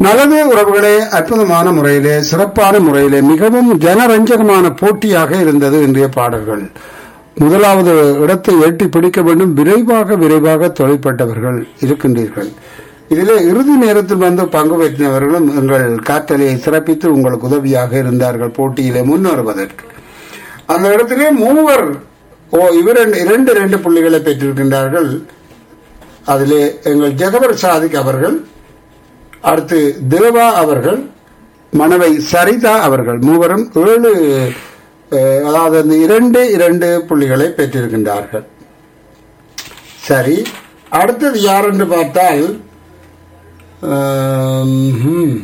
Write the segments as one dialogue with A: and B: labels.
A: நல்லது உறவுகளே அற்புதமான முறையிலே சிறப்பான முறையிலே மிகவும் ஜனரஞ்சகமான போட்டியாக இருந்தது இன்றைய பாடல்கள் முதலாவது இடத்தை எட்டி பிடிக்க வேண்டும் விரைவாக விரைவாக தொலைப்பட்டவர்கள் இருக்கின்றீர்கள் இதிலே இறுதி நேரத்தில் வந்து பங்கு பெற்றவர்களும் எங்கள் காற்றலையை சிறப்பித்து உங்களுக்கு உதவியாக இருந்தார்கள் போட்டியிலே முன்னேறுவதற்கு அந்த இடத்திலே மூவர் ஓ இவர் இரண்டு இரண்டு புள்ளிகளை பெற்றிருக்கின்றார்கள் அதிலே எங்கள் ஜெகவர் சாதிக் அவர்கள் அடுத்து தேவா அவர்கள் மனைவை சரிதா அவர்கள் மூவரும் ஏழு அஹ், அதாவது அந்த இரண்டு இரண்டு புள்ளிகளை பெற்றிருக்கின்றார்கள் சரி அடுத்தது யார் என்று பார்த்தால் ஆம், ஹம்.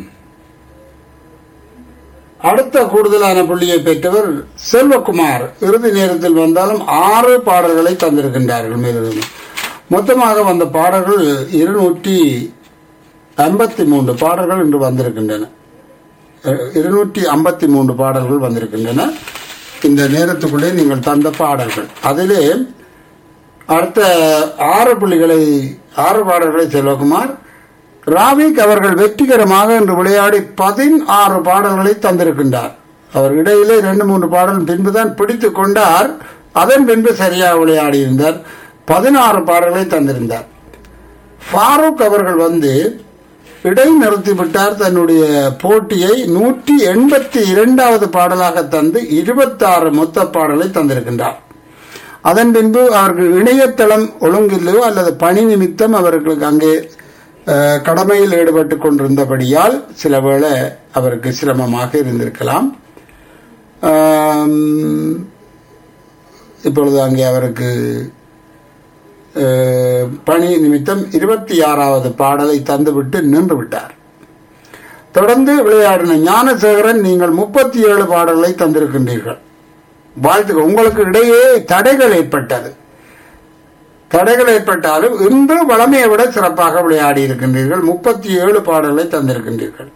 A: அடுத்த கூடுதலான புள்ளியை பெற்றவர் செல்வகுமார் இறுதி நேரத்தில் வந்தாலும் ஆறு பாடல்களை தந்திருக்கின்றார்கள் மேலும் மொத்தமாக வந்த பாடல்கள் இருநூற்றி ஐம்பத்தி மூன்று பாடல்கள் இன்று வந்திருக்கின்றன அஹ், இருநூற்றி ஐம்பத்தி மூன்று பாடல்கள் வந்திருக்கின்றன இந்த நேரத்துக்குள்ளே நீங்கள் தந்த பாடல்கள் அதிலே அடுத்த ஆறு புள்ளிகளை ஆறு பாடல்களை செல்வகுமார் ராவிக் அவர்கள் வெற்றிகரமாக இன்று விளையாடி பதினாறு பாடல்களை தந்திருக்கின்றார் அவர் இடையிலே ரெண்டு மூன்று பாடல் பின்புதான் பிடித்துக் கொண்டார் அதன் பின்பு சரியாக விளையாடி இருந்தார் பதினாறு பாடல்களை தந்திருந்தார் ஃபாரூக் அவர்கள் வந்து இடை நிறுத்திவிட்டார் தன்னுடைய போட்டியை நூற்றி எண்பத்தி இரண்டாவது பாடலாக தந்து இருபத்தாறு மொத்த பாடலை தந்திருக்கின்றார் அதன் பின்பு அவர்கள் இணையதளம் ஒழுங்கில்லையோ அல்லது பணி நிமித்தம் அவர்களுக்கு அங்கே அஹ், கடமையில் ஈடுபட்டுக் கொண்டிருந்தபடியால் சில வேளை அவருக்கு சிரமமாக இருந்திருக்கலாம் ஆம், இப்பொழுது அங்கே அவருக்கு அஹ், பணி நிமித்தம் இருபத்தி ஆறாவது பாடலை தந்துவிட்டு நின்று விட்டார் தொடர்ந்து விளையாடின ஞானசேகரன் நீங்கள் முப்பத்தி ஏழு பாடல்களை தந்திருக்கின்றீர்கள் வாழ்த்துக்கள் உங்களுக்கு இடையே தடைகள் ஏற்பட்டது தடைகள் ஏற்பட்டாலும் இன்று வளமையை விட சிறப்பாக விளையாடி இருக்கின்றீர்கள் முப்பத்தி ஏழு பாடல்களை தந்திருக்கின்றீர்கள்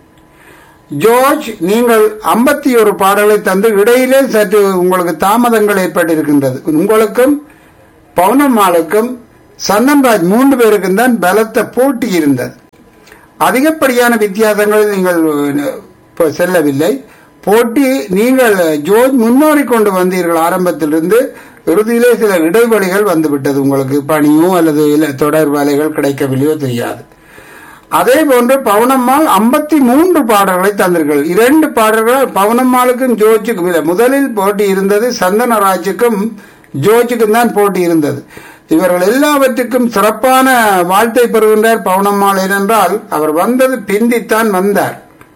A: ஜோர்ஜ் நீங்கள் ஐம்பத்தி ஒரு பாடலை தந்து இடையிலே சற்று உங்களுக்கு தாமதங்கள் ஏற்பட்டிருக்கின்றது உங்களுக்கும் பவுனம்மாளுக்கும் சந்தன்ராஜ் மூன்று பேருக்கும் தான் பலத்த போட்டி இருந்தது அதிகப்படியான வித்தியாசங்களில் நீங்கள் அஹ், இப்ப செல்லவில்லை போட்டி நீங்கள் ஜோர்ஜ் முன்னேறி கொண்டு வந்தீர்கள் ஆரம்பத்திலிருந்து இறுதியிலே சில இடைவெளிகள் வந்துவிட்டது உங்களுக்கு பணியோ அல்லது இல்ல- தொடர் வேலைகள் கிடைக்கவில்லையோ தெரியாது அதே போன்று பவுனம்மாள் ஐம்பத்தி மூன்று பாடல்களை தந்தீர்கள் இரண்டு பாடல்கள் பவுனம்மாளுக்கும் ஜோர்ஜுக்கும் இல்லை முதலில் போட்டி இருந்தது சந்தனராஜுக்கும் ஜோர்ஜுக்கும் தான் போட்டி இருந்தது இவர்கள் எல்லாவற்றுக்கும் சிறப்பான வாழ்த்தை பெறுகின்றார் பவுனம்மாள் ஏனென்றால் அவர் வந்தது பிந்தித்தான் வந்தார்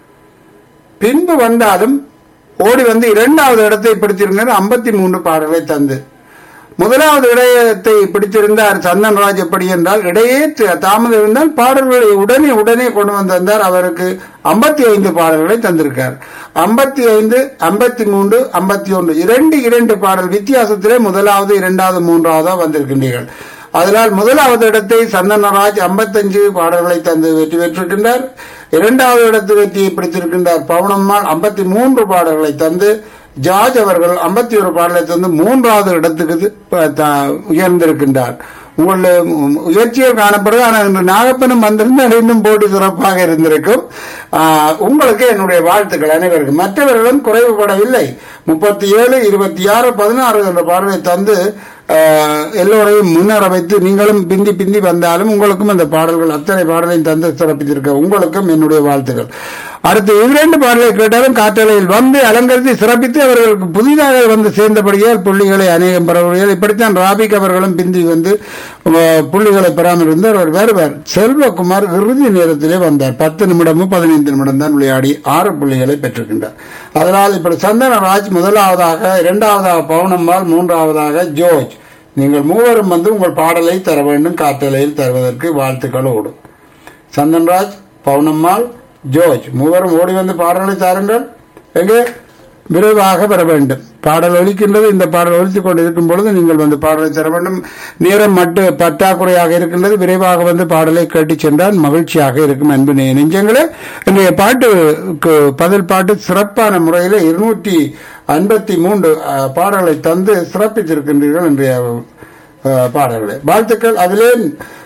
A: பின்பு வந்தாலும் ஓடி வந்து இரண்டாவது இடத்தை பிடித்திருந்தார் ஐம்பத்தி மூன்று பாடல்களை தந்து முதலாவது இடையத்தை பிடித்திருந்தார் சந்தன்ராஜ் எப்படி என்றால் இடையே த- தாமதம் இருந்தால் பாடல்களை உடனே உடனே கொண்டு வந்து தந்தார் அவருக்கு ஐம்பத்தி ஐந்து பாடல்களை தந்திருக்கார் ஐம்பத்தி ஐந்து ஐம்பத்தி மூன்று ஐம்பத்தி ஒன்று இரண்டு இரண்டு பாடல் வித்தியாசத்திலே முதலாவது இரண்டாவது மூன்றாவதா வந்திருக்கின்றீர்கள் அதனால் முதலாவது இடத்தை சந்தனராஜ் 55 பாடல்களை தந்து வெற்றி பெற்றிருக்கின்றார் இரண்டாவது இடத்து வெற்றியை பிடித்திருக்கின்றார் பவுனம்மாள் 53 பாடல்களை தந்து ஜார்ஜ் அவர்கள் 51 ஒரு பாடலை தந்து மூன்றாவது இடத்துக்கு ப- த- உயர்ந்திருக்கின்றார் உங்களுடைய உ- உயர்ச்சிகள் காணப்படுது ஆனால் இன்று நாகப்பனும் வந்திருந்தால் இன்னும் போட்டி சிறப்பாக இருந்திருக்கும் ஆஹ், உங்களுக்கு என்னுடைய வாழ்த்துக்கள் அனைவருக்கும் மற்றவர்களும் குறைவுபடவில்லை முப்பத்தி ஏழு இருபத்தி ஆறு பதினாறு என்ற பாடலை தந்து ஆஹ், எல்லோரையும் முன்னேற வைத்து நீங்களும் பிந்தி பிந்தி வந்தாலும் உங்களுக்கும் அந்த பாடல்கள் அத்தனை பாடலையும் தந்து சிறப்பித்திருக்க உங்களுக்கும் என்னுடைய வாழ்த்துக்கள் அடுத்து இரண்டு பாடலை கேட்டாலும் காற்றலையில் வந்து அலங்கரித்து சிறப்பித்து அவர்களுக்கு புதிதாக வந்து சேர்ந்தபடியால் புள்ளிகளை அநேகம் பெறவர்கள் இப்படித்தான் ராபிக் அவர்களும் பிந்தி வந்து அஹ், புள்ளிகளை பெறாமல் இருந்தார் அவர் வருவார் செல்வகுமார் இறுதி நேரத்திலே வந்தார் பத்து நிமிடமும் பதினைந்து நிமிடம் தான் விளையாடி ஆறு புள்ளிகளை பெற்றிருக்கின்றார் அதனால் இப்படி சந்தனராஜ் முதலாவதாக இரண்டாவதாக பவுனம்மாள் மூன்றாவதாக ஜோர்ஜ் நீங்கள் மூவரும் வந்து உங்கள் பாடலை தர வேண்டும் காற்றலையில் தருவதற்கு வாழ்த்துக்களோடு சந்தன்ராஜ் பவுனம்மாள் ஜோர்ஜ் மூவரும் ஓடி வந்து பாடலை தாருங்கள் எங்கே விரைவாக பெற வேண்டும் பாடல் ஒலிக்கின்றது இந்த பாடல் ஒலித்துக் கொண்டிருக்கும் பொழுது நீங்கள் வந்து பாடலை தர வேண்டும் நேரம் மட்டு பற்றாக்குறையாக இருக்கின்றது விரைவாக வந்து பாடலை கேட்டுச் சென்றால் மகிழ்ச்சியாக இருக்கும் அன்பு நெ- நெஞ்சங்களே இன்றைய பாட்டுக்கு பதில் பாட்டு சிறப்பான முறையில் இருநூற்றி ஐம்பத்தி மூன்று அஹ், பாடல்களை தந்து சிறப்பித்திருக்கின்றீர்கள் இன்றைய அஹ், பாடல்களை வாழ்த்துக்கள் அதிலே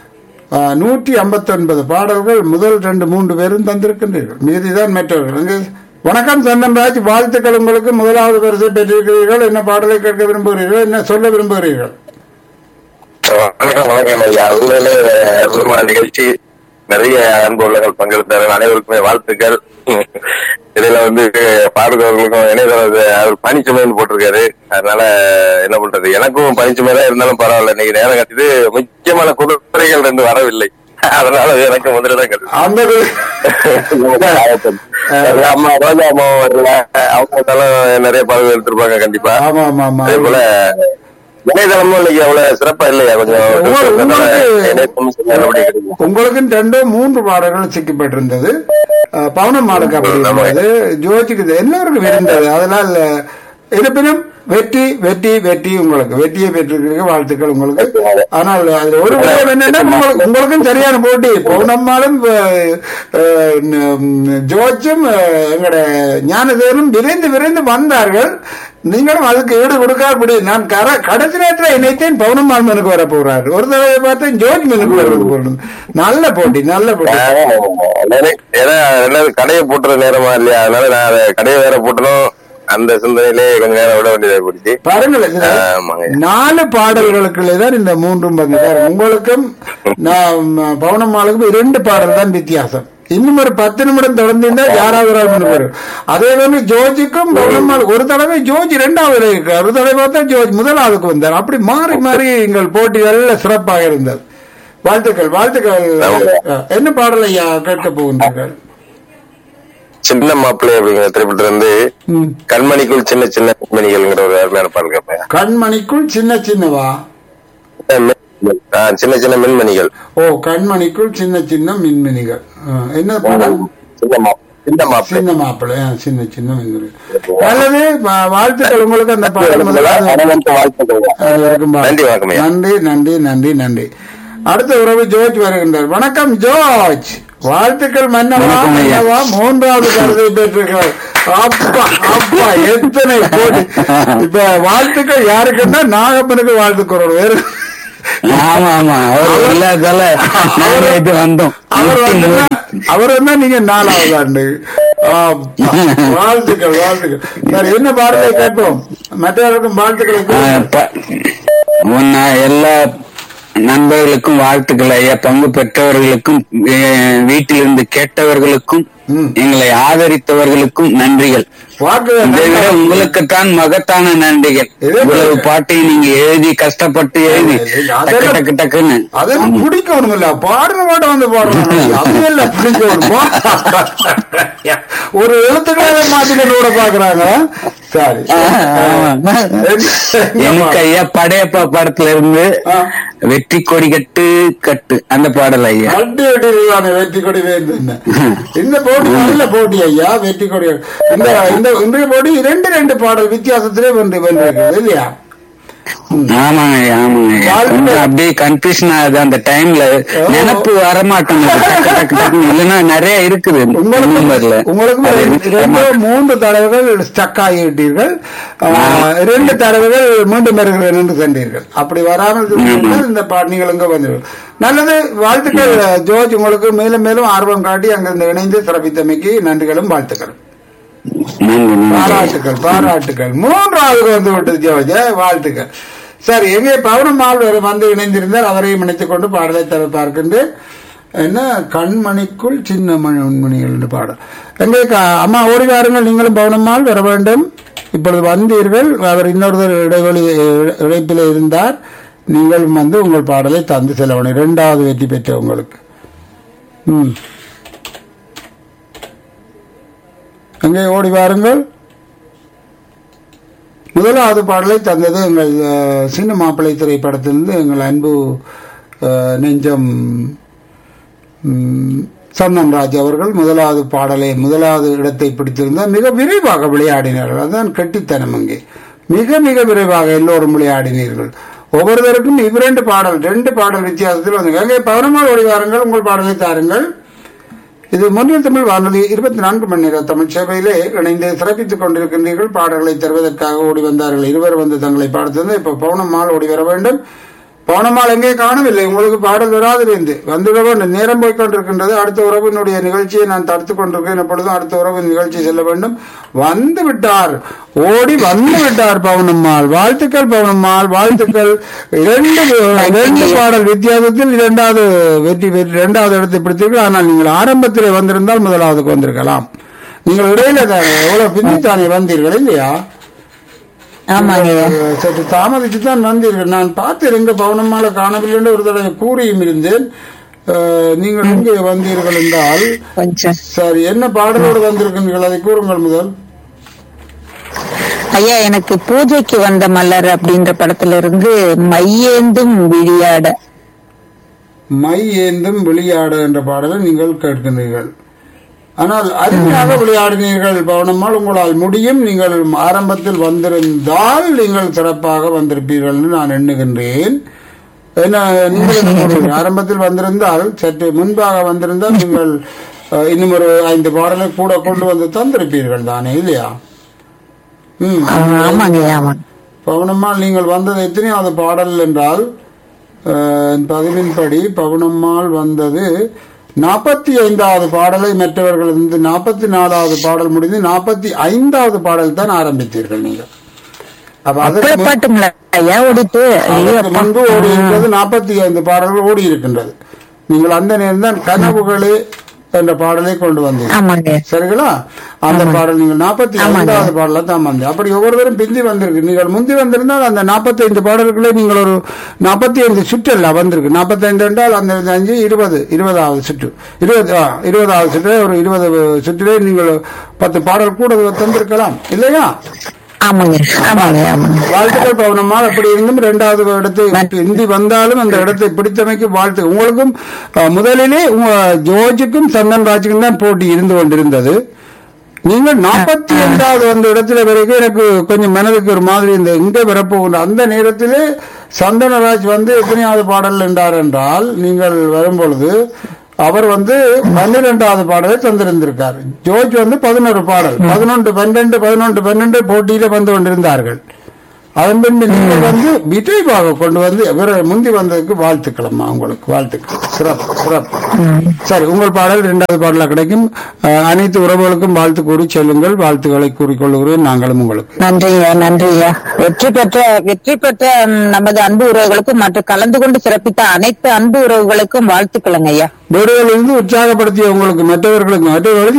A: நூற்றி ஐம்பத்தி ஒன்பது பாடல்கள் முதல் ரெண்டு மூன்று பேரும் தந்திருக்கின்றீர்கள் மீதிதான் மற்றவர்கள் அங்கே வணக்கம் சந்தன்ராஜ் வாழ்த்துக்கள் உங்களுக்கு முதலாவது பரிசை பெற்றிருக்கிறீர்கள் என்ன பாடலை கேட்க விரும்புகிறீர்கள் என்ன சொல்ல விரும்புகிறீர்கள்
B: வணக்கம் வணக்கம் ஐயா உண்மையிலே அற்புதமான நிகழ்ச்சி நிறைய அன்பு உள்ளங்கள் பங்கெடுத்தார்கள் அனைவருக்குமே வாழ்த்துக்கள் இதுல வந்து பார்க்கிறவர்களுக்கும் இணையதள அவர் பனிச்சுமைன்னு போட்டிருக்காரு அதனால என்ன பண்றது எனக்கும் பனிச்சுமை தான் இருந்தாலும் பரவாயில்ல இன்னைக்கு நேரம் கட்டிது முக்கியமான குதிரைகள் ரெண்டு வரவில்லை அதனால எனக்கு முதலிடம் கிடைச்சது
A: அந்த
B: அம்மா ரோஜா அம்மா வரல அவங்க வந்தாலும் நிறைய பதவி எடுத்திருப்பாங்க கண்டிப்பா
A: ஆமா ஆமா ஆமா
B: அதே போல இணையதளமும் இன்னைக்கு அவ்வளவு சிறப்பா இல்லையா கொஞ்சம்
A: உங்களுக்கு- உங்களுக்கு-
B: இணையதளமும் சரி, நல்லபடியா கிடைக்கும்.
A: உங்களுக்கு ரெண்டு மூன்று பாடல்கள் சிக்கப்பட்டிருந்தது அஹ், பவுனம் மாடுக்கு அப்படி
B: ஆமா.
A: இருந்தது ஜோதிக்கு இது எல்லோருக்கும் இருந்தது அதனால் அஹ், இருப்பினும் வெற்றி வெற்றி வெற்றி உங்களுக்கு வெற்றியை பெற்றிருக்கிறீங்க வாழ்த்துக்கள் உங்களுக்கு ஆனால் அதுல ஒரு விஷயம் என்னன்னா உங்களுக்கு உங்களுக்கும் சரியான போட்டி பௌர்ணம்மாலும் அஹ், அஹ், ந- ஜோச்சும் அஹ், எங்கட ஞானதேவரும் விரைந்து விரைந்து வந்தார்கள் நீங்களும் அதுக்கு ஈடு கொடுக்காத முடியும் நான் கர கடைசி நேரத்தில் இணைத்தேன் பௌர்ணம்மாள் மனுக்கு வர போறாரு ஒரு தடவை பார்த்தேன் ஜோஜ் மனுக்கு வர போறது நல்ல போட்டி நல்ல போட்டி
B: நிறைய- ஏன்னா ரெண்டாவது கடையை போட்டுற நேரமா இல்லையா அதனால நான் அதை கடையை வேற போட்டணும் அந்த சிந்தனையிலே கொஞ்ச நேரம் விட வேண்டியதாக போயிடுச்சு
A: பாருங்கள் இதுல
B: ஆமாங்க.
A: நாலு பாடல்களுக்குள்ளே தான் இந்த மூன்றும் பங்கு பாருங்க, உங்களுக்கும் நான் பவுனம்மாளுக்கும் இரண்டு பாடல் தான் வித்தியாசம் இன்னும் ஒரு பத்து நிமிடம் தொடர்ந்து யாராவது ஒரு ஆள் முன்னுக்கு வரும். அதே மாதிரி ஜோஜிக்கும் பவுனம்மாள் ஒரு தடவை ஜோஜி இரண்டாவது இருக்கு ஒரு தடவை பார்த்தா ஜோஜ் முதலாவதுக்கு வந்தார் அப்படி மாறி மாறி எங்கள் போட்டிகள் சிறப்பாக இருந்தது வாழ்த்துக்கள் வாழ்த்துக்கள் அஹ், என்ன பாடல் ஐயா கேட்க போகின்றீர்கள்
B: சின்ன மாப்பிள்ளை அப்படிங்கிற திரைப்படத்துல இருந்து
A: ம்.
B: கண்மணிக்குள் சின்ன சின்ன மின்மணிகள்ங்கிற ஒரு அருமையான பாடல் கேட்பேன்
A: கண்மணிக்குள் சின்ன சின்னவா
B: ஆ, சின்ன சின்ன மின்மணிகள்
A: ஓ கண்மணிக்குள் சின்ன சின்ன மின்மினிகள் அஹ், என்ன பாடல்
B: சின்ன மா சின்ன மாப்பிள்ளை
A: சின்ன மாப்பிள்ளை ஆ, சின்ன சின்ன மின்மினிகள் நல்லது வா- வாழ்த்துக்கள் உங்களுக்கு அந்த பாடல் முதலாவது
B: அனைவருக்கும் வாழ்த்துக்கள்
A: அனைவருக்கும் வாழ்த்து.
B: நன்றி, வணக்கம் ஐயா.
A: நன்றி நன்றி நன்றி நன்றி அடுத்த உறவு ஜோர்ஜ் வருகின்றார் வணக்கம் ஜோர்ஜ் வாழ்த்துக்கள் மன்னவா மன்னவா மூன்றாவது கருதை பெற்றிருக்கிறார் அப்பா அப்பா எத்தனை கோடி இப்ப வாழ்த்துக்கள் யாருக்குன்னா நாகப்பனுக்கு வாழ்த்துக்கிறோம் வேறு
C: ஆமா ஆமா அவர் இல்லாதால நாங்க இது வந்தோம்
A: அவர்
C: நூத்தி
A: வந்து
C: மூணு.
A: அவர் வந்தா நீங்க நாலாவது ஆண்டு ஆப்பா. வாழ்த்துக்கள் வாழ்த்துக்கள் சரி என்ன பாடலை கேட்போம் மற்றவர்களுக்கும் வாழ்த்துக்களை
C: ஆ,
A: கூறுங்கள்.
C: ப- முன்ன எல்லா நண்பர்களுக்கும் வாழ்த்துக்கள் ஐயா பங்கு பெற்றவர்களுக்கும் ஏ, வீட்டிலிருந்து கேட்டவர்களுக்கும்
A: ம்.
C: எங்களை ஆதரித்தவர்களுக்கும் நன்றிகள்
A: வாக்கு
C: இதை விட உங்களுக்குத்தான் மகத்தான நன்றிகள்
A: இது
C: இவ்வளவு பாட்டையும் நீங்க எழுதி கஷ்டப்பட்டு எழுதி
A: அதெல்லாம்
C: டக்கு டக்கு டக்குன்னு
A: அதெல்லாம் பிடிக்கணும் இல்ல பாடுற பாட்ட வந்து பாடணும் அப்படியல்ல பிடிக்கணுமா ஒரு எழுத்துக்களை மாத்திக்கிட்டு கூட பாக்குறாங்க சரி
C: ஆமா. எனக்கு ஐயா படையப்பா படத்துல இருந்து
A: ஆ.
C: வெற்றி கொடி கட்டு கட்டு அந்த பாடல் ஐயா
A: அடி அடி இதுதானே வெற்றி கொடி வேண்டும் இந்த போட்டி நல்ல போட்டி ஐயா வெற்றி கொடி இந்த இந்த இன்றைய போட்டி இரண்டு ரெண்டு பாடல் வித்தியாசத்திலே வென்று வென்றிருக்கிறது இல்லையா
C: ஆமாங்க ஐயா ஆமாங்க ஐயா
A: வாழ்க்கை-
C: கொஞ்சம் அப்படியே கன்ஃபியூஷன் ஆகுது அந்த டைம்ல நினப்பு வரமாட்டேங்குது டக்கு டக்கு டக்குன்னு. இல்லைன்னா நிறைய இருக்குது
A: உங்களுக்கு
C: நம்பர்ல
A: உங்களுக்கு ரெண்டு மூன்று தடவைகள் ஸ்டக் ஆகிவிட்டீர்கள் ஆஹ், இரண்டு தடவைகள் மீண்டும் வருகிறேன் என்று சென்றீர்கள் அப்படி வராமல் இருந்தால் இந்த பாட்டு நீங்கள் இங்க வந்தீர்கள் நல்லது வாழ்த்துக்கள் ஜோர்ஜ் உங்களுக்கு மேலும் மேலும் ஆர்வம் காட்டி அங்கிருந்து இணைந்து சிறப்பித்தமைக்கு நன்றிகளும் வாழ்த்துக்களும்
C: நன்றி நன்றி
A: பாராட்டுக்கள் பாராட்டுக்கள் மூன்றாவது வந்து விட்டது ஜோஜ வாழ்த்துக்கள் சரி எங்கே பௌர்ணமால் வேறு வந்து இணைந்திருந்தால் அவரையும் இணைத்துக் கொண்டு பாடலை தர பார்க்கின்றேன் என்ன கண்மணிக்குள் சின்ன மணி உண்மணிகள் என்று பாடல் எங்கே க- அம்மா ஓடி வாருங்கள் நீங்களும் பௌர்ணமால் வர வேண்டும் இப்பொழுது வந்தீர்கள் அவர் இன்னொருத்தர் இடைவெளி இழைப்பில் இருந்தார் நீங்களும் வந்து உங்கள் பாடலை தந்து செல்லவணும் இரண்டாவது வெற்றி பெற்ற உங்களுக்கு ம் அங்கே ஓடி வாருங்கள் முதலாவது பாடலை தந்தது எங்கள் அஹ், சின்ன மாப்பிள்ளை திரைப்படத்திலிருந்து எங்கள் அன்பு அஹ், நெஞ்சம் ம், சந்தன் ராஜ் அவர்கள் முதலாவது பாடலை முதலாவது இடத்தை பிடித்திருந்தார் மிக விரைவாக விளையாடினார்கள் அதுதான் கெட்டித்தனம் அங்கே மிக மிக விரைவாக எல்லோரும் விளையாடினீர்கள் ஒவ்வொருவருக்கும் இவ்விரண்டு பாடல் ரெண்டு பாடல் வித்தியாசத்தில் வந்து அங்கே பதினொன்று ஓடி வாருங்கள் உங்கள் பாடலை தாருங்கள் இது முன்னில் தமிழ் வானொலி இருபத்தி நான்கு மணி நேர தமிழ் சேவையிலே இணைந்து சிறப்பித்துக் கொண்டிருக்கின்றீர்கள் பாடல்களை தருவதற்காக ஓடி வந்தார்கள் இருவர் வந்து தங்களை பாடுத்தது இப்ப பௌனம்மாள் ஓடி வர வேண்டும் பவுனம்மாள் எங்கே காணவில்லை உங்களுக்கு பாடல் வராது இருந்து வந்துவிட வேண்டும் நேரம் போய் கொண்டிருக்கின்றது அடுத்த உறவினுடைய நிகழ்ச்சியை நான் தடுத்துக் கொண்டிருக்கேன் எப்பொழுதும் அடுத்த உறவின் நிகழ்ச்சி செல்ல வேண்டும் வந்து விட்டார் ஓடி வந்து விட்டார் பவுனம்மாள் வாழ்த்துக்கள் பவுனம்மாள் வாழ்த்துக்கள் இரண்டு இரண்டு பாடல் வித்தியாசத்தில் இரண்டாவது வெற்றி பெற்று இரண்டாவது இடத்தை பிடித்தீர்கள் ஆனால் நீங்கள் ஆரம்பத்தில் வந்திருந்தால் முதலாவதுக்கு வந்திருக்கலாம் நீங்கள் இடையில தானே எவ்வளவு பின்னித்தானே வந்தீர்கள் இல்லையா
D: ஆமாங்க ஐயா
A: அஹ் சற்று தாமதித்து தான் வந்தீர்கள் நான் பார்த்தேன் எங்க பவுனம்மால காணவில்லை என்று ஒரு தடவை கூறியும் இருந்தேன் அஹ் நீங்கள் எங்கே வந்தீர்கள் என்றால்
D: கொஞ்சம்
A: சரி என்ன பாடலோடு வந்திருக்கின்றீர்கள் அதை கூறுங்கள் முதல்
D: ஐயா எனக்கு பூஜைக்கு வந்த மலர் அப்படின்ற படத்துல இருந்து மையேந்தும் விழியாட
A: மை ஏந்தும் விளையாடு என்ற பாடலை நீங்கள் கேட்கின்றீர்கள் ஆனால் அருமையாக விளையாடினீர்கள் பவனம்மாள் உங்களால் முடியும் நீங்கள் ஆரம்பத்தில் வந்திருந்தால் நீங்கள் சிறப்பாக வந்திருப்பீர்கள் என்று நான் எண்ணுகின்றேன் என்ன நீங்கள் என்ன கூறுகிறீர்கள்? ஆரம்பத்தில் வந்திருந்தால் சற்று முன்பாக வந்திருந்தால் நீங்கள் அஹ், இன்னும் ஒரு ஐந்து பாடலை கூட கொண்டு வந்து தந்திருப்பீர்கள் தானே இல்லையா ம்
D: ஆமாங்க ஐயா ஆமாங்க
A: பவுனம்மாள் நீங்கள் வந்தது எத்தனையாவது பாடல் என்றால் அஹ், பதிவின்படி பவுனம்மாள் வந்தது நாற்பத்தி ஐந்தாவது பாடலை மற்றவர்கள் இருந்து நாற்பத்தி நாலாவது பாடல் முடிந்து நாற்பத்தி ஐந்தாவது பாடல் தான் ஆரம்பித்தீர்கள் நீங்கள் அப்ப அதற்கு
D: அப்பள
A: முன்-
D: பாட்டுங்களா ஐயா ஓடிட்டு ஐயோ
A: அதற்கு
D: அப்பா.
A: முன்பு ஓடி இருக்கிறது நாற்பத்தி ஐந்து பாடல்கள் ஓடி இருக்கின்றது நீங்கள் அந்த நேரம் தான் கனவுகளே என்ற பாடலை கொண்டு வந்தீர்கள்
D: ஆமாங்க
A: சரிங்களா அந்த பாடல் நீங்கள் நாற்பத்தி ஐந்தாவது பாடல தான் வந்து அப்படி ஒவ்வொருவரும் பிந்தி வந்திருக்கு நீங்கள் முந்தி வந்திருந்தால் அந்த நாற்பத்தி ஐந்து பாடல்களே நீங்கள் ஒரு நாற்பத்தி ஐந்து சுற்றல்ல வந்திருக்கு நாற்பத்தி ஐந்து என்றால் அந்த அஞ்சு இருபது இருபதாவது சுற்று இருபது ஆ, இருபதாவது சுற்று ஒரு இருபது சுற்றிலே நீங்கள் பத்து பாடல் கூட தந்திருக்கலாம் இல்லையா
D: ஆமாங்க ஆமாங்க ஆமாங்க
A: வாழ்த்துக்கள் பவனம்மா அப்படி இருந்தும் இரண்டாவது இடத்தை இந்தி வந்தாலும் அந்த இடத்தை பிடித்தமைக்கு வாழ்த்து உங்களுக்கும் அஹ், முதலிலே உங்க ஜோர்ஜுக்கும் சந்தன் ராஜுக்கும் தான் போட்டி இருந்து கொண்டிருந்தது நீங்கள் நாற்பத்தி ஐந்தாவது அந்த இடத்துல வரைக்கும் எனக்கு கொஞ்சம் மனதுக்கு ஒரு மாதிரி இந்த இங்கே வரப்போகின்ற அந்த நேரத்திலே சந்தனராஜ் வந்து எத்தனையாவது பாடல் என்றார் என்றால் நீங்கள் வரும்பொழுது அவர் வந்து பன்னிரெண்டாவது பாடலை தந்திருந்திருக்கார் ஜோர்ஜ் வந்து பதினோரு பாடல் பதினொன்று பன்னெண்டு பதினொன்று பன்னெண்டு போட்டியில வந்து கொண்டிருந்தார்கள் அதன் பின்பு நீங்கள் வந்து விஜய்பாக கொண்டு வந்து இவரை முந்தி வந்ததுக்கு வாழ்த்துக்களம்மா உங்களுக்கு வாழ்த்துக்கள் சிறப்பு சிறப்பு சரி உங்கள் பாடல் இரண்டாவது பாடலா கிடைக்கும் அஹ், அனைத்து உறவுகளுக்கும் வாழ்த்து கூறி செல்லுங்கள் வாழ்த்துக்களை கூறிக்கொள்கிறேன் நாங்களும் உங்களுக்கு
D: நன்றி ஐயா நன்றி ஐயா வெற்றி பெற்ற வெற்றி பெற்ற ம், நமது அன்பு உறவுகளுக்கும் மற்றும் கலந்து கொண்டு சிறப்பித்த அனைத்து அன்பு உறவுகளுக்கும் வாழ்த்துக்களுங்க ஐயா
A: வீடுகளிலிருந்து உற்சாகப்படுத்திய உங்களுக்கு மற்றவர்களுக்கு மற்றவர்களுக்கு